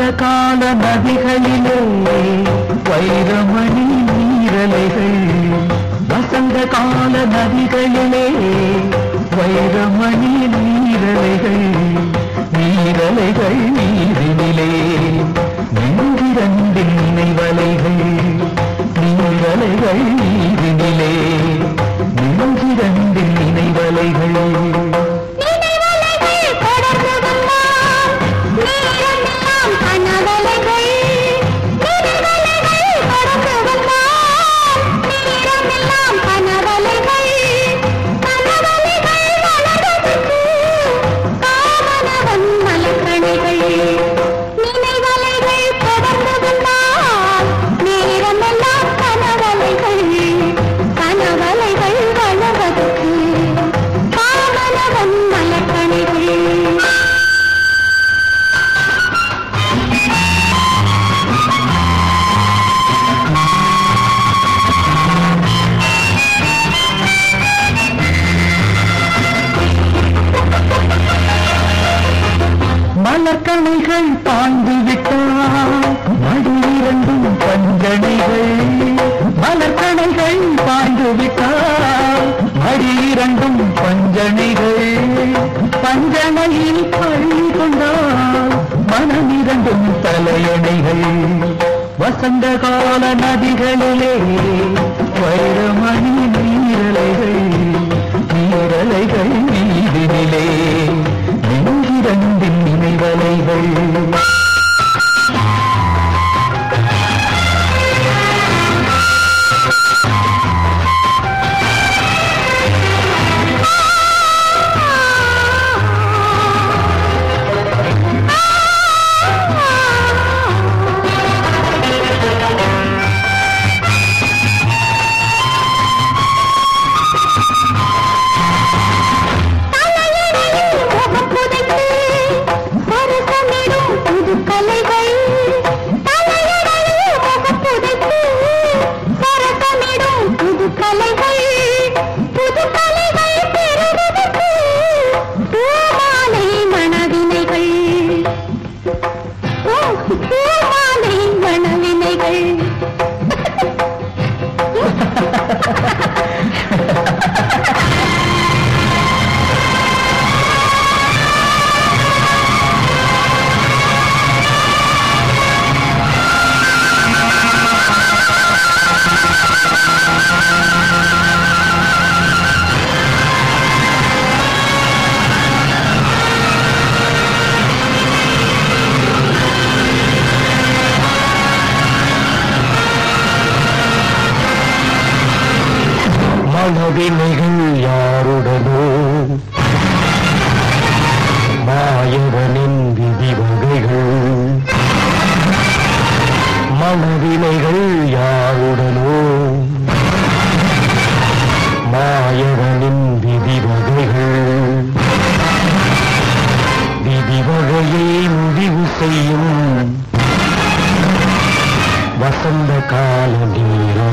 வசந்த கால நதிகளிலே வைரமணி நீரலைகள் வசந்த கால நதிகளிலே வைரமணி நீரலைகள் நீரலைகள் நீரினிலே நெஞ்சிரண்டில் நினைவலைகள் நீரலைகள் நீரினிலே நெஞ்சிரண்டில் நினைவலைகள் நினைவலைகள் தொடர்ந்து வந்தால் நேரமெல்லாம் கனவலைகள் நினைவலைகள் தொடர்ந்து வந்தால் நேரமெல்லாம் கனவலைகள் கனவலைகள் வளர்வதற்கு காமனவன் மலக்கணைகள் நினைவலைகள் தொடர்ந்து வந்தால் நேரமெல்லாம் கனவலைகள் கனவலைகள் வளர்வதற்கு காமனவன் மலக்கணைகள் மலர்கணைகள் பாய்ந்து விட்டால் மடி இரண்டும் பஞ்சனைகள் மலர்கணைகள் பாய்ந்து விட்டால் மடி இரண்டும் பஞ்சனைகள் பஞ்சனையில் பள்ளி கொண்டால் மனம் இரண்டும் தலையணைகள் வசந்த கால நதிகளிலே வைரமணி நீரலைகள் நீரலைகள் நீரினிலே நெஞ்சிரண்டின் நினைவலைகள் தலையணையில் முகம் புதைத்து சரசமிடும் புது கலைகள் தலையணையில் முகம் புதைத்து சரசமிடும் புது கலைகள் புது கலைகள் பெறுவதற்கு பூமாலை மணவினைகள் பூ- பூமாலை மணவினைகள் மனவினைகள் யாருடனோ மாயவனின் விதிவகைகள் மனவினைகள் யாருடனோ மாயவனின் விதிவகைகள் விதிவகையை முடிவு செய்யும் வசந்த கால நேரம்